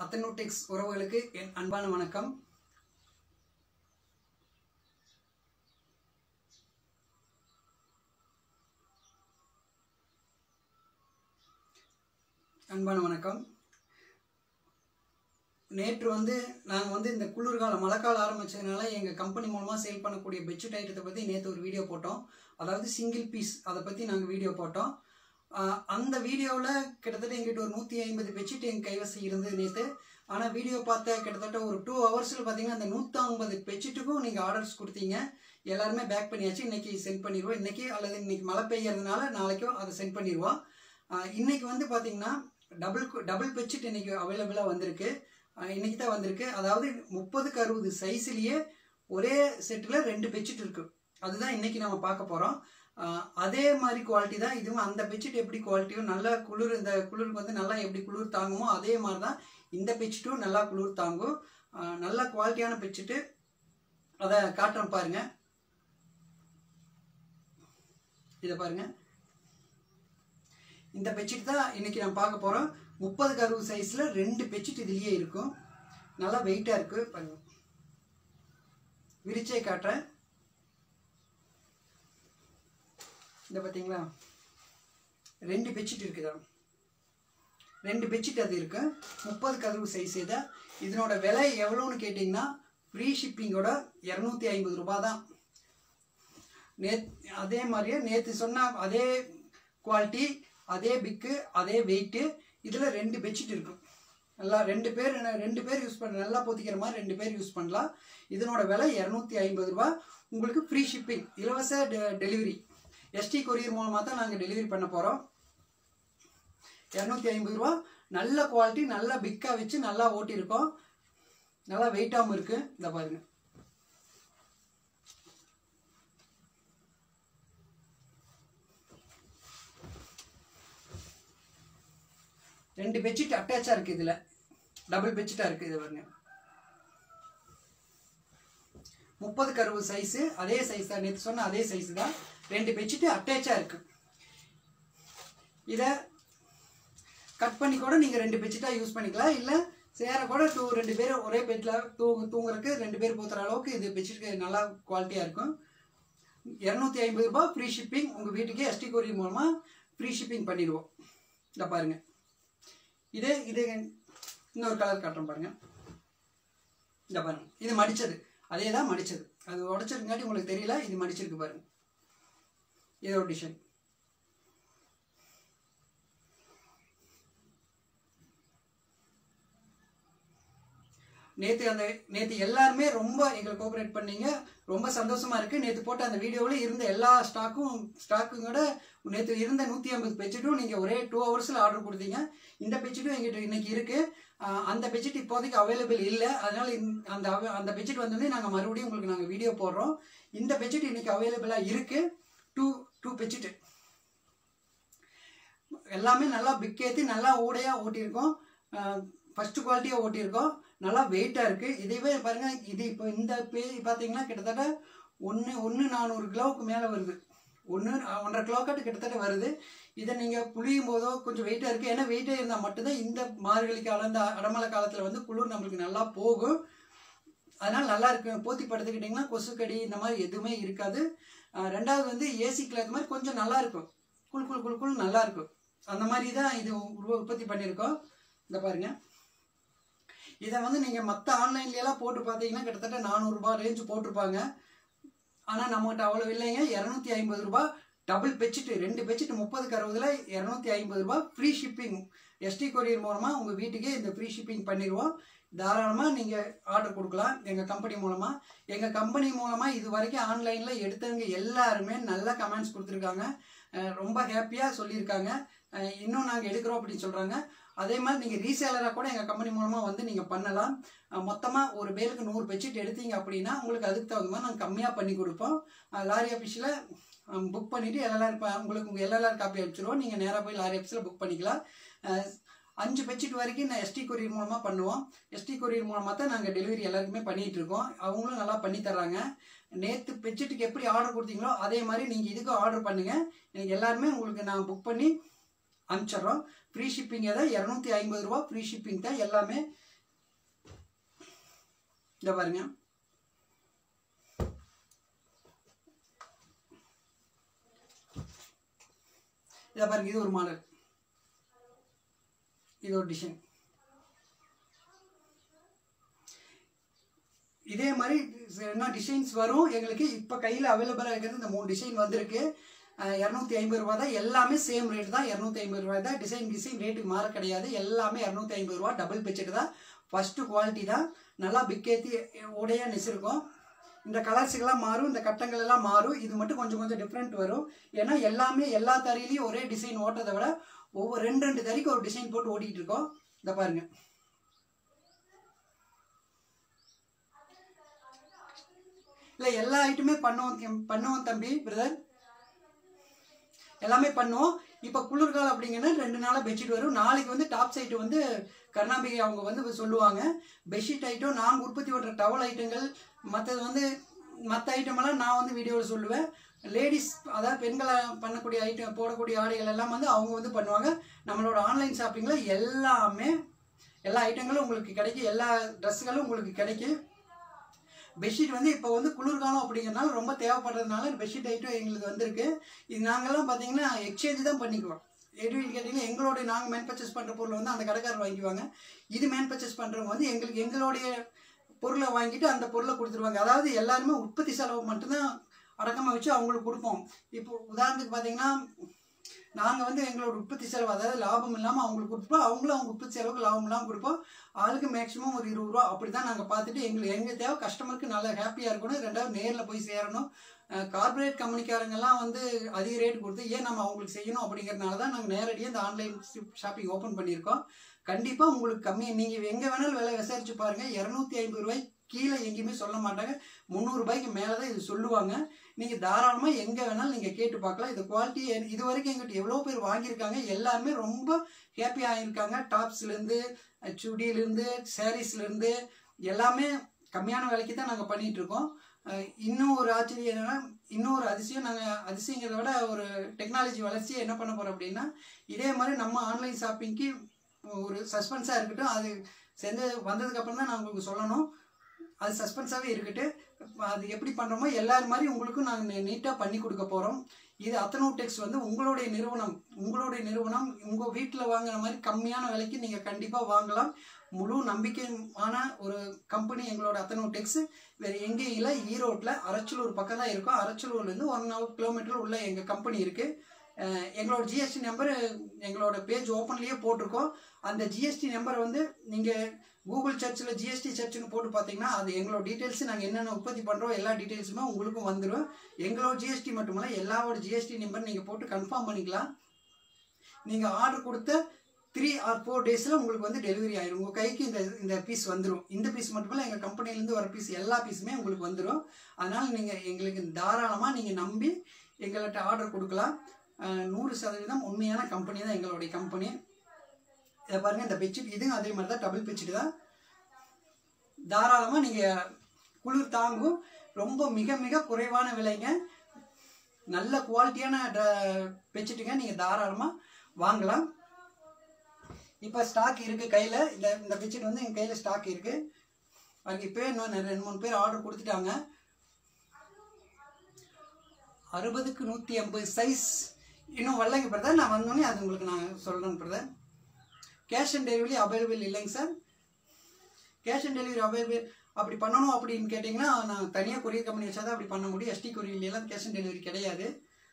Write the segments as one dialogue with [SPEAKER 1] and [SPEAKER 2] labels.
[SPEAKER 1] அத்தனோடெக்ஸ் உறவுகளுக்கு என் அன்பான வணக்கம் அன்பான வணக்கம் நேற்று வந்து நாங்கள் வந்து இந்த குளிர்காலம் மழைக்காலம் ஆரம்பிச்சதுனால எங்கள் கம்பெனி மூலமாக சேல் பண்ணக்கூடிய பெட்ஷீட் ஐட்டத்தை பற்றி நேற்று ஒரு வீடியோ போட்டோம் அதாவது சிங்கிள் பீஸ் அதை பற்றி நாங்கள் வீடியோ போட்டோம் ஆஹ் அந்த வீடியோவில் கிட்டத்தட்ட எங்கிட்ட ஒரு நூற்றி ஐம்பது பெட்ஷீட் எங்கள் கைவசம் இருந்தது நேற்று ஆனால் வீடியோ பார்த்த கிட்டத்தட்ட ஒரு டூ ஹவர்ஸில் பார்த்தீங்கன்னா அந்த நூற்றம்பது பெட்ஷீட்டுக்கும் நீங்கள் ஆர்டர்ஸ் கொடுத்தீங்க எல்லாருமே பேக் பண்ணியாச்சு இன்னைக்கு சென்ட் பண்ணிடுவோம் இன்னைக்கு அல்லது இன்னைக்கு மழை பெய்யறதுனால நாளைக்கும் அதை சென்ட் பண்ணிடுவோம் ஆஹ் இன்னைக்கு வந்து பார்த்தீங்கன்னா டபுள் டபுள் பெட்ஷீட் இன்னைக்கு அவைலபிளாக வந்திருக்கு ஆஹ் இன்னைக்கு தான் வந்திருக்கு அதாவது முப்பதுக்கு அறுபது சைஸ்லேயே ஒரே செட்டில் ரெண்டு பெட்ஷீட் இருக்கு அதுதான் இன்னைக்கு நம்ம பார்க்க போகிறோம் அதே மாதிரி குவாலிட்டி தான் இதுவும் அந்த பெட்ஷீட் எப்படி குவாலிட்டியும் நல்லா குளிர் இந்த குளிருக்கு வந்து நல்லா எப்படி குளிர் தாங்குமோ அதே மாதிரி தான் இந்த பெட்ஷீட்டும் நல்லா குளிர் தாங்கும் ஆஹ் நல்ல குவாலிட்டியான பெட்ஷீட்டு அதை காட்டுறேன் பாருங்க இதை பாருங்க இந்த பெட்ஷீட் தான் இன்னைக்கு நம்ம பார்க்க போகிறோம் முப்பதுக்கு அறுபது சைஸில் ரெண்டு பெட்ஷீட் இதுலேயே இருக்கும் நல்லா வெயிட்டாக இருக்குது பாருங்க விரிச்சே காட்டுறேன் இந்த பார்த்தீங்களா ரெண்டு பெட்ஷீட் இருக்குதா ரெண்டு பெட்ஷீட் அது இருக்கு முப்பதுக்கு அறுபது சைஸ் இது இதனோட விலை எவ்வளோன்னு கேட்டிங்கன்னா ஃப்ரீ ஷிப்பிங்கோட இரநூத்தி ஐம்பது ரூபாய் தான் நேத் அதே மாதிரியே நேற்று சொன்ன அதே குவாலிட்டி அதே பிக்கு அதே வெயிட்டு இதில் ரெண்டு பெட்ஷீட் இருக்கும் நல்லா ரெண்டு பேர் ரெண்டு பேர் யூஸ் பண்ண நல்லா போத்திக்கிற மாதிரி ரெண்டு பேர் யூஸ் பண்ணலாம் இதனோட விலை இரநூத்தி ஐம்பது ரூபா உங்களுக்கு ஃப்ரீ ஷிப்பிங் இலவச டெலிவரி எஸ்டி கொரியர் மூலமாக தான் நாங்கள் டெலிவரி பண்ண போகிறோம் இரநூத்தி ஐம்பது ரூபா நல்ல குவாலிட்டி நல்லா பிக்காக வச்சு நல்லா ஓட்டியிருக்கோம் நல்லா வெயிட்டாகவும் இருக்குது இந்த பாருங்க ரெண்டு பெட்ஷீட் அட்டாச்சாக இருக்குது இதில் டபுள் பெட்ஷீட்டாக இருக்குது இது பாருங்க முப்பதுக்கு அறுபது சைஸு அதே சைஸ் தான் நேற்று சொன்ன அதே சைஸ் தான் ரெண்டு பெட்ஷீட்டு அட்டாச்சாக இருக்குது இதை கட் பண்ணி கூட நீங்கள் ரெண்டு பெட்ஷீட்டாக யூஸ் பண்ணிக்கலாம் இல்லை சேர கூட டூ ரெண்டு பேர் ஒரே பெட்டில் தூங்கு தூங்குறதுக்கு ரெண்டு பேர் போத்துற அளவுக்கு இது பெட்ஷீட்டுக்கு நல்லா குவாலிட்டியாக இருக்கும் இரநூத்தி ஐம்பது ரூபாய் ஃப்ரீ ஷிப்பிங் உங்கள் வீட்டுக்கே எஸ்டி கொரியர் மூலமாக ஃப்ரீ ஷிப்பிங் பண்ணிடுவோம் இந்த பாருங்க இது இது இன்னொரு கலர் காட்டுறோம் பாருங்க இந்த பாருங்க இது மடிச்சது அதே தான் மடிச்சது அது உடச்சிருக்காட்டி உங்களுக்கு தெரியல இது மடிச்சிருக்கு பாருங்க இது ஒரு டிசைன் நேற்று அந்த நேற்று எல்லாருமே ரொம்ப எங்களை கோஆப்ரேட் பண்ணீங்க ரொம்ப சந்தோஷமா இருக்கு நேற்று போட்ட அந்த வீடியோவில் இருந்த எல்லா ஸ்டாக்கும் ஸ்டாக்கும் கூட நேற்று இருந்த நூற்றி ஐம்பது பெட்ஷீட்டும் நீங்கள் ஒரே டூ ஹவர்ஸில் ஆர்டர் கொடுத்தீங்க இந்த பெட்ஷீட்டும் எங்கிட்ட இன்னைக்கு இருக்கு ஆஹ் அந்த பெட்ஷீட் இப்போதைக்கு அவைலபிள் இல்லை அதனால இந்த- அந்த அவ- அந்த பெட்ஷீட் வந்தோடனே நாங்கள் மறுபடியும் உங்களுக்கு நாங்கள் வீடியோ போடுறோம் இந்த பெட்ஷீட் இன்னைக்கு அவைலபிளாக இருக்கு டூ டூ பெட்ஷீட் எல்லாமே நல்லா பிக் ஏற்றி நல்லா ஊடையாக ஓட்டியிருக்கோம் ஃபர்ஸ்ட் குவாலிட்டியாக ஓட்டியிருக்கோம் நல்லா வெயிட்டாக இருக்குது இதுவே பாருங்கள் இது இப்போ இந்த பே பார்த்தீங்கன்னா கிட்டத்தட்ட ஒன்று ஒன்று நானூறு கிலோவுக்கு மேலே வருது ஒன்று ஒன்றரை கிலோ கட்டு கிட்டத்தட்ட வருது இதை நீங்கள் புளியும் போதோ கொஞ்சம் வெயிட்டாக இருக்குது ஏன்னா வெயிட்டாக இருந்தால் மட்டும்தான் இந்த மார்கழி காலம் இந்த அடமழை காலத்தில் வந்து குளிர் நம்மளுக்கு நல்லா போகும் அதனால் நல்லா இருக்கு போத்தி படுத்துக்கிட்டிங்கன்னா கொசுக்கடி இந்த மாதிரி எதுவுமே இருக்காது அஹ் ரெண்டாவது வந்து ஏசிக்கில் இந்த மாதிரி கொஞ்சம் நல்லா இருக்கும் குள் குள் குள் குள் நல்லா இருக்கும் அந்த மாதிரி தான் இது உருவ உற்பத்தி பண்ணியிருக்கோம் இந்த பாருங்க இதை வந்து நீங்கள் மற்ற ஆன்லைன்லாம் போட்டு பார்த்தீங்கன்னா கிட்டத்தட்ட நானூறுரூபா ரேஞ்சு போட்டிருப்பாங்க ஆனால் நம்மகிட்ட அவ்வளோ இல்லைங்க இரநூத்தி ஐம்பது ரூபா டபுள் பெட்ஷீட் ரெண்டு பெட்ஷீட் முப்பதுக்கு அறுபதுல இரநூத்தி ஐம்பது ரூபா ஃப்ரீ ஷிப்பிங் எஸ்டி கொரியர் மூலமாக உங்கள் வீட்டுக்கே இந்த ஃப்ரீ ஷிப்பிங் பண்ணிடுவோம் தாராளமாக நீங்கள் ஆர்டர் கொடுக்கலாம் எங்கள் கம்பெனி மூலமாக எங்கள் கம்பெனி மூலமாக இது வரைக்கும் ஆன்லைனில் எடுத்தவங்க எல்லாருமே நல்ல கமெண்ட்ஸ் கொடுத்துருக்காங்க அஹ் ரொம்ப ஹாப்பியாக சொல்லியிருக்காங்க அஹ் இன்னும் நாங்கள் எடுக்கிறோம் அப்படின்னு சொல்கிறாங்க அதே மாதிரி நீங்கள் ரீசேலராக கூட எங்கள் கம்பெனி மூலமாக வந்து நீங்கள் பண்ணலாம் மொத்தமாக ஒரு பேருக்கு நூறு பெட்ஷீட் எடுத்தீங்க அப்படின்னா உங்களுக்கு அதுக்கு தகுந்த மாதிரி நாங்கள் கம்மியாக பண்ணி கொடுப்போம் அஹ் லாரி ஆஃபீஸில் புக் பண்ணிவிட்டு எல்எல்ஆர் இப்போ உங்களுக்கு உங்கள் எல்எல்ஆர் காப்பி அனுப்பிச்சிடுவோம் நீங்கள் நேராக போய் லாரி ஆஃபீஸில் புக் பண்ணிக்கலாம் அஹ் அஞ்சு பெட்ஷீட் வரைக்கும் நான் எஸ்டி கொரியர் மூலமாக பண்ணுவோம் எஸ்டி கொரியர் மூலமாக தான் நாங்கள் டெலிவரி எல்லாருக்குமே பண்ணிகிட்டு இருக்கோம் அவங்களும் நல்லா பண்ணி தர்றாங்க நேற்று பெட்ஷீட்டுக்கு எப்படி ஆர்டர் கொடுத்தீங்களோ அதே மாதிரி நீங்கள் இதுக்கும் ஆர்டர் பண்ணுங்கள் எனக்கு எல்லாருமே உங்களுக்கு நான் புக் பண்ணி அனுப்பிச்சிட்றோம் ஃப்ரீ ஷிப்பிங் தான் இரநூத்தி ஐம்பது ரூபா ஃப்ரீ ஷிப்பிங் தான் எல்லாமே இந்த பாருங்க இதை பாருங்க இது ஒரு மாடல் இது ஒரு டிசைன் இதே மாதிரி என்ன டிசைன்ஸ் வரும் எங்களுக்கு இப்போ கையில் அவைலபிளாக இருக்கிறது இந்த மூணு டிசைன் வந்திருக்கு இரநூத்தி ஐம்பது ரூபா தான் எல்லாமே சேம் ரேட் தான் இரநூத்தி ஐம்பது ரூபாய் தான் டிசைன் டிசைன் ரேட்டு மாற கிடையாது எல்லாமே இரநூத்தி ஐம்பது ரூபா டபுள் பெட்ஷீட் தான் ஃபஸ்ட்டு குவாலிட்டி தான் நல்லா பிக்கேத்தி உடையாக நெசிருக்கும் இந்த கலர்ஸுக்கெல்லாம் மாறும் இந்த கட்டங்கள் எல்லாம் மாறும் இது மட்டும் கொஞ்சம் கொஞ்சம் டிஃப்ரெண்ட் வரும் ஏன்னா எல்லாமே எல்லா தறியிலையும் ஒரே டிசைன் ஓட்டுறதை விட ஒவ்வொரு ரெண்டு ரெண்டு தறிக்கு ஒரு டிசைன் போட்டு ஓட்டிகிட்டு இருக்கோம் இந்த பாருங்க இல்லை எல்லா ஐட்டமே பண்ணுவோம் தம்- பண்ணுவோம் தம்பி பிரதர் எல்லாமே பண்ணுவோம் இப்போ குளிர்காலம் அப்படிங்கன்னா ரெண்டு நாளாக பெட்ஷீட் வரும் நாளைக்கு வந்து டாப் சைட்டு வந்து கருணாம்பிகை அவங்க வந்து சொல்லுவாங்க பெட்ஷீட் ஐட்டம் நாங்கள் உற்பத்தி பண்ணுற டவல் ஐட்டங்கள் மற்றது வந்து மற்ற ஐட்டமெல்லாம் நான் வந்து வீடியோவில் சொல்லுவேன் லேடிஸ் அதாவது பெண்களை பண்ணக்கூடிய ஐட்டம் போடக்கூடிய ஆடைகள் எல்லாம் வந்து அவங்க வந்து பண்ணுவாங்க நம்மளோட ஆன்லைன் ஷாப்பிங்கில் எல்லாமே எல்லா ஐட்டங்களும் உங்களுக்கு கிடைக்கும் எல்லா ட்ரெஸ்ஸுகளும் உங்களுக்கு கிடைக்கும் பெட்ஷீட் வந்து இப்போ வந்து குளிர்காலம் அப்படிங்கிறனால ரொம்ப தேவைப்படுறதுனால பெட்ஷீட் ஐட்டம் எங்களுக்கு வந்திருக்கு இது நாங்கெல்லாம் பார்த்தீங்கன்னா எக்ஸ்சேஞ்ச் தான் பண்ணிக்குவோம் எப்படின்னு கேட்டிங்கன்னா எங்களுடைய நாங்கள் மேன் பர்ச்சேஸ் பண்ணுற பொருளை வந்து அந்த கடைக்காரர் வாங்கிக்குவாங்க இது மேன் பர்ச்சேஸ் பண்ணுறவங்க வந்து எங்களுக்கு எங்களுடைய பொருளை வாங்கிட்டு அந்த பொருளை கொடுத்துருவாங்க அதாவது எல்லாருமே உற்பத்தி செலவு மட்டும்தான் அடக்கமாக வச்சு அவங்களுக்கு கொடுப்போம் இப்போ உதாரணத்துக்கு பார்த்தீங்கன்னா நாங்கள் வந்து எங்களோட உற்பத்தி செலவு அதாவது லாபம் இல்லாமல் அவங்களுக்கு கொடுப்போம் அவங்களும் அவங்க உற்பத்தி செலவுக்கு லாபம் இல்லாமல் கொடுப்போம் ஆளுக்கு மேக்ஸிமம் ஒரு இருபது ரூபா அப்படி தான் நாங்கள் பார்த்துட்டு எங்களுக்கு எங்கள் தேவை கஸ்டமருக்கு நல்லா ஹாப்பியாக இருக்கணும் ரெண்டாவது நேரில் போய் சேரணும் கார்ப்பரேட் கம்பெனிக்காரங்கெல்லாம் வந்து அதிக ரேட் கொடுத்து ஏன் நம்ம அவங்களுக்கு செய்யணும் அப்படிங்கிறதுனால தான் நாங்கள் நேரடியாக இந்த ஆன்லைன் ஷாப்பிங் ஓப்பன் பண்ணியிருக்கோம் கண்டிப்பாக உங்களுக்கு கம்மி நீங்கள் எங்கே வேணாலும் விலை விசாரிச்சு பாருங்கள் இரநூத்தி ஐம்பது ரூபாய் கீழே எங்கேயுமே சொல்ல மாட்டாங்க முந்நூறுபாய்க்கு மேலே தான் இது சொல்லுவாங்க நீங்கள் தாராளமாக எங்கே வேணாலும் நீங்கள் கேட்டு பார்க்கலாம் இந்த குவாலிட்டி இது வரைக்கும் எங்கிட்ட எவ்வளோ பேர் வாங்கியிருக்காங்க எல்லாருமே ரொம்ப ஹாப்பி ஆகியிருக்காங்க டாப்ஸ்லேருந்து சுடியிலேருந்து சாரீஸ்லேருந்து எல்லாமே கம்மியான விலைக்கு தான் நாங்கள் பண்ணிகிட்டு இருக்கோம் அஹ் இன்னும் ஒரு ஆச்சரியம் என்னன்னா இன்னும் ஒரு அதிசயம் நாங்கள் அதிசயங்கிறத விட ஒரு டெக்னாலஜி வளர்ச்சியை என்ன பண்ண போகிறோம் அப்படின்னா இதே மாதிரி நம்ம ஆன்லைன் ஷாப்பிங்க்கு ஒரு சஸ்பென்ஸாக இருக்கட்டும் அது செஞ்சு வந்ததுக்கப்புறம் தான் நான் உங்களுக்கு சொல்லணும் அது சஸ்பென்ஸாகவே இருக்கட்டு அது எப்படி பண்ணுறோமோ எல்லாரும் மாதிரி உங்களுக்கும் நாங்கள் நீட்டாக பண்ணி கொடுக்க போகிறோம் இது அத்தனோடெக்ஸ் வந்து உங்களுடைய நிறுவனம் உங்களுடைய நிறுவனம் உங்கள் வீட்டில் வாங்குற மாதிரி கம்மியான விலைக்கு நீங்கள் கண்டிப்பாக வாங்கலாம் முழு நம்பிக்கையான ஒரு கம்பெனி எங்களோட அத்தனோடெக்ஸ் வேறு எங்கேயும் இல்லை ஈரோட்டில் அரச்சலூர் பக்கம் தான் இருக்கும் அரச்சலூர்லேருந்து ஒன் ஹவர் கிலோமீட்டர் உள்ள எங்கள் கம்பெனி இருக்குது எங்களோட ஜிஎஸ்டி நம்பர் எங்களோட பேஜ் ஓப்பன்லேயே போட்டிருக்கோம் அந்த ஜிஎஸ்டி நம்பர் வந்து நீங்கள் கூகுள் சர்ச்சில் ஜிஎஸ்டி சர்ச்னு போட்டு பார்த்தீங்கன்னா அது எங்களோட டீட்டெயில்ஸ் நாங்கள் என்னென்ன உற்பத்தி பண்ணுறோம் எல்லா டீட்டெயில்ஸுமே உங்களுக்கும் வந்துடும் எங்களோட ஜிஎஸ்டி மட்டுமல்ல எல்லாரோட ஜிஎஸ்டி நம்பர் நீங்கள் போட்டு கன்ஃபார்ம் பண்ணிக்கலாம் நீங்கள் ஆர்டர் கொடுத்த த்ரீ ஆர் ஃபோர் டேஸில் உங்களுக்கு வந்து டெலிவரி ஆயிரும் உங்கள் கைக்கு இந்த இந்த பீஸ் வந்துடும் இந்த பீஸ் மட்டுமல்ல எங்கள் கம்பெனிலேருந்து வர பீஸ் எல்லா பீஸுமே உங்களுக்கு வந்துடும் அதனால் நீங்கள் எங்களுக்கு தாராளமாக நீங்கள் நம்பி எங்கள்கிட்ட ஆர்டர் கொடுக்கலாம் அஹ், நூறு சதவீதம் உண்மையான கம்பெனி தான் எங்களுடைய கம்பெனி இதை பாருங்கள் இந்த பெட்ஷீட் இதுவும் அதே மாதிரி தான் டபுள் பெட்ஷீட் தான் தாராளமாக நீங்கள் குளிர் தாங்கும் ரொம்ப மிக மிக குறைவான விலைங்க நல்ல குவாலிட்டியான பெட்ஷீட்டுங்க நீங்கள் தாராளமாக வாங்கலாம் இப்போ ஸ்டாக் இருக்குது கையில் இந்த இந்த பெட்ஷீட் வந்து எங்கள் கையில் ஸ்டாக் இருக்குது அதுக்கு இப்போ இன்னும் நிறைய ரெண்டு மூணு பேர் ஆர்டர் கொடுத்துட்டாங்க அறுபதுக்கு நூற்றி ஐம்பது சைஸ் இன்னும் வரலைங்க பிரதர் நான் வந்தோடனே அது உங்களுக்கு நான் சொல்கிறேன் brother cash on delivery available இல்லைங்க sir cash on delivery available அப்படி பண்ணணும் அப்படின்னு கேட்டிங்கன்னா நான் தனியாக கொரியர் கம்பெனி வச்சா தான் அப்படி பண்ண முடியும் எஸ்டி கொரியர்லாம் கேஷ் ஆன் டெலிவரி கிடையாது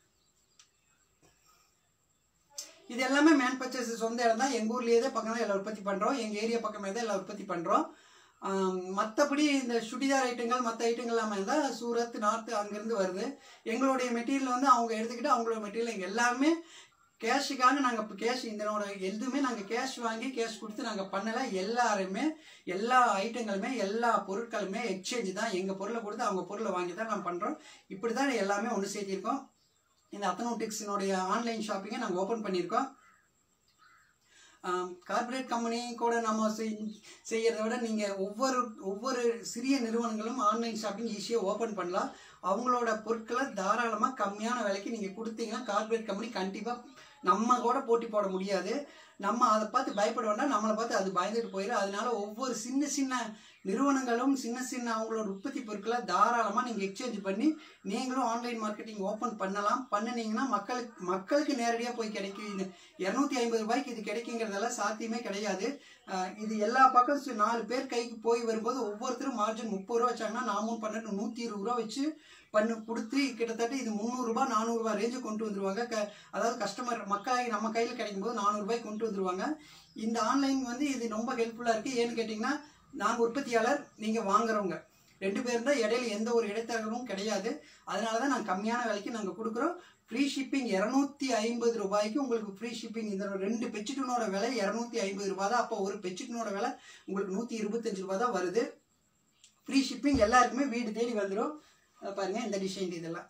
[SPEAKER 1] இது எல்லாமே மேன் பர்ச்சேஸ் சொந்த இடம் தான் எங்கள் ஊர்லேயே தான் பக்கம் தான் எல்லாம் உற்பத்தி பண்ணுறோம் எங்கள் ஏரியா பக்கமே தான் எல்லாம் உற்பத்தி பண்ணுறோம் மற்றபடி இந்த சுடிதார் ஐட்டங்கள் மற்ற ஐட்டங்கள் எல்லாமே இருந்தால் சூரத் நார்த்து அங்கேருந்து வருது எங்களுடைய மெட்டீரியல் வந்து அவங்க எடுத்துக்கிட்டு அவங்களோட மெட்டீரியல் எங்கள் எல்லாருமே கேஷுக்காக நாங்கள் இப்போ கேஷ் இதனோட எதுவுமே நாங்கள் கேஷ் வாங்கி கேஷ் கொடுத்து நாங்கள் பண்ணலை எல்லாருமே எல்லா ஐட்டங்களுமே எல்லா பொருட்களுமே எக்ஸ்சேஞ்சு தான் எங்கள் பொருளை கொடுத்து அவங்க பொருளை வாங்கி தான் நான் பண்ணுறோம் இப்படி தான் எல்லாமே ஒன்று சேர்த்திருக்கோம் இந்த அத்தனோட்டிக்ஸினுடைய ஆன்லைன் ஷாப்பிங்கை நாங்கள் ஓப்பன் பண்ணியிருக்கோம் கார்ப்பரேட் கம்பெனி கூட நம்ம செய்- செய்யறதை விட நீங்கள் ஒவ்வொரு ஒவ்வொரு சிறிய நிறுவனங்களும் ஆன்லைன் ஷாப்பிங் ஈஸியாக ஓப்பன் பண்ணலாம் அவங்களோட பொருட்களை தாராளமாக கம்மியான விலைக்கு நீங்கள் கொடுத்தீங்கன்னா கார்ப்பரேட் கம்பெனி கண்டிப்பாக நம்ம கூட போட்டி போட முடியாது நம்ம அதை பார்த்து பயப்பட வேண்டாம் நம்மளை பார்த்து அது பயந்துட்டு போயிடும் அதனால ஒவ்வொரு சின்ன சின்ன நிறுவனங்களும் சின்ன சின்ன அவங்களோட உற்பத்தி பொருட்களை தாராளமாக நீங்கள் எக்ஸ்சேஞ்ச் பண்ணி நீங்களும் ஆன்லைன் மார்க்கெட்டிங் ஓப்பன் பண்ணலாம் பண்ணுனீங்கன்னா மக்களுக்கு மக்களுக்கு நேரடியாக போய் கிடைக்கும் இரநூத்தி ஐம்பது ரூபாய்க்கு இது கிடைக்குங்கிறதெல்லாம் சாத்தியமே கிடையாது அஹ் இது எல்லா பக்கம் சு- நாலு பேர் கைக்கு போய் வரும்போது ஒவ்வொருத்தரும் மார்ஜின் முப்பது ரூபா வச்சாங்கன்னா நாமும் பன்னெண்டு நூற்றி இருபது ரூபா வச்சு பண்ணு கொடுத்து கிட்டத்தட்ட இது முந்நூறுரூபா நானூறுரூவா ரேஞ்சு கொண்டு வந்துருவாங்க க அதாவது கஸ்டமர் மக்கள் நம்ம கையில் கிடைக்கும் போது நானூறுரூபாய்க்கு கொண்டு வந்துருவாங்க இந்த ஆன்லைன் வந்து இது ரொம்ப ஹெல்ப்ஃபுல்லாக இருக்குது ஏன்னு கேட்டிங்கன்னா நாங்கள் உற்பத்தியாளர் நீங்கள் வாங்குறவங்க ரெண்டு பேரும் தான் இடையில எந்த ஒரு இடைத்தரகமும் கிடையாது அதனால தான் நாங்கள் கம்மியான விலைக்கு நாங்கள் கொடுக்குறோம் ஃப்ரீ ஷிப்பிங் இரநூத்தி ஐம்பது ரூபாய்க்கு உங்களுக்கு ஃப்ரீ ஷிப்பிங் இந்த ரெண்டு பெட்ஷீட்டினோட விலை இரநூத்தி ஐம்பது ரூபா தான் அப்போ ஒரு பெட்ஷீட்டினோட விலை உங்களுக்கு நூற்றி இருபத்தஞ்சு ரூபா தான் வருது ஃப்ரீ ஷிப்பிங் எல்லாருக்குமே வீடு தேடி வந்துடும் அஹ் பாருங்க இந்த டிசைன் இதெல்லாம்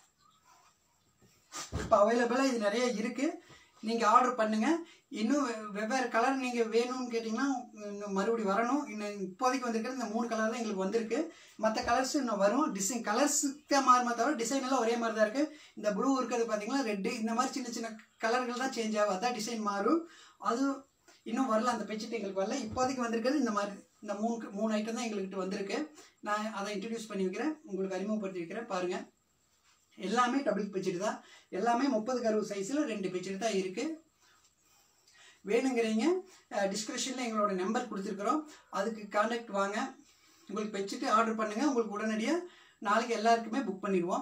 [SPEAKER 1] இப்போ அவைலபிளாக இது நிறைய இருக்குது நீங்கள் ஆர்டர் பண்ணுங்கள் இன்னும் வெ- வெவ்வேறு கலர் நீங்கள் வேணும்னு கேட்டிங்கன்னா இன்னும் மறுபடியும் வரணும் இன்னும் இப்போதைக்கு வந்திருக்கிற இந்த மூணு கலர் தான் எங்களுக்கு வந்திருக்கு மற்ற கலர்ஸ் இன்னும் வரும் டிசைன் கலர்ஸுக்கு மாறுமே தவிர டிசைன் எல்லாம் ஒரே மாதிரி தான் இருக்குது இந்த ப்ளூ இருக்கிறது பார்த்தீங்கன்னா ரெட்டு இந்த மாதிரி சின்ன சின்ன கலர்கள் தான் சேஞ்ச் ஆகும் அதான் டிசைன் மாறும் அது இன்னும் வரல அந்த பெட்ஷீட் எங்களுக்கு வரல இப்போதைக்கு வந்திருக்கிறது இந்த மாதிரி இந்த மூணு மூணு ஐட்டம் தான் எங்கள்கிட்ட வந்திருக்கு நான் அதை இன்ட்ரடியூஸ் பண்ணி வைக்கிறேன் உங்களுக்கு அறிமுகப்படுத்தி வைக்கிறேன் பாருங்கள் எல்லாமே டபுள் பெட்ஷீட் தான் எல்லாமே முப்பது அறுபது சைஸில் ரெண்டு பெட்ஷீட் தான் இருக்குது வேணுங்கிறீங்க டிஸ்கிரிப்ஷனில் எங்களோட நம்பர் கொடுத்துருக்குறோம் அதுக்கு காண்டாக்ட் வாங்க உங்களுக்கு பெட்ஷீட்டு ஆர்டர் பண்ணுங்கள் உங்களுக்கு உடனடியாக நாளைக்கு எல்லாருக்குமே புக் பண்ணிடுவோம்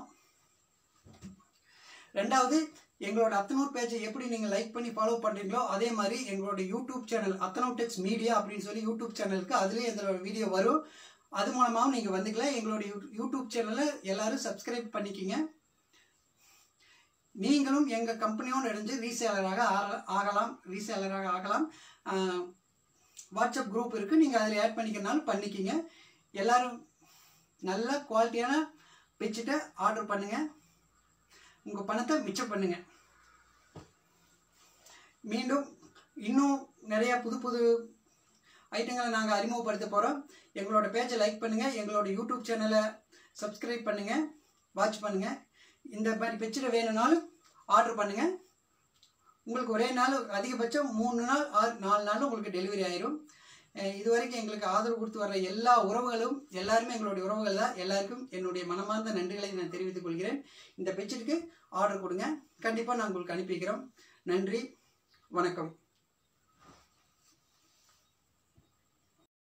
[SPEAKER 1] ரெண்டாவது எங்களோட அத்தனூர் பேஜை எப்படி நீங்கள் லைக் பண்ணி ஃபாலோ பண்ணுறீங்களோ அதே மாதிரி எங்களோட YouTube channel Athanur Tex Media அப்படின்னு சொல்லி யூடியூப் சேனலுக்கு அதுலேயே எங்களோட வீடியோ வரும் அது மூலமாகவும் நீங்கள் வந்துக்கலாம் எங்களோட யூ- யூடியூப் சேனலை எல்லாரும் சப்ஸ்கிரைப் பண்ணிக்கிங்க நீங்களும் எங்கள் கம்பெனியோடு இணைஞ்சு ரீசேலராக ஆகலாம் ரீசேலராக ஆகலாம் ஆஹ், வாட்ஸ்அப் குரூப் இருக்குது நீங்கள் அதில் ஆட் பண்ணிக்கிறனாலும் பண்ணிக்கிங்க எல்லாரும் நல்ல குவாலிட்டியான பெட்ஷீட்டை ஆர்டர் பண்ணுங்கள் உங்கள் பணத்தை மிச்சம் பண்ணுங்க மீண்டும் இன்னும் நிறைய புது புது ஐட்டங்களை நாங்கள் அறிமுகப்படுத்த போகிறோம் எங்களோட பேஜை லைக் பண்ணுங்கள் எங்களோட யூடியூப் சேனலை சப்ஸ்கிரைப் பண்ணுங்கள் வாட்ச் பண்ணுங்கள் இந்த மாதிரி பெட்ஷீட்டை வேணும்னாலும் ஆர்டர் பண்ணுங்கள் உங்களுக்கு ஒரே நாள் அதிகபட்சம் மூணு நாள் ஆறு நாலு நாள் உங்களுக்கு டெலிவரி ஆயிரும் அஹ் இது வரைக்கும் எங்களுக்கு ஆதரவு கொடுத்து வர்ற எல்லா உறவுகளும் எல்லாருமே எங்களுடைய உறவுகள் தான் எல்லாருக்கும் என்னுடைய மனமார்ந்த நன்றிகளை நான் தெரிவித்துக் கொள்கிறேன் இந்த பெட்ஷீட்டுக்கு ஆர்டர் கொடுங்க கண்டிப்பாக நான் உங்களுக்கு அனுப்பி வைக்கிறோம் நன்றி வணக்கம்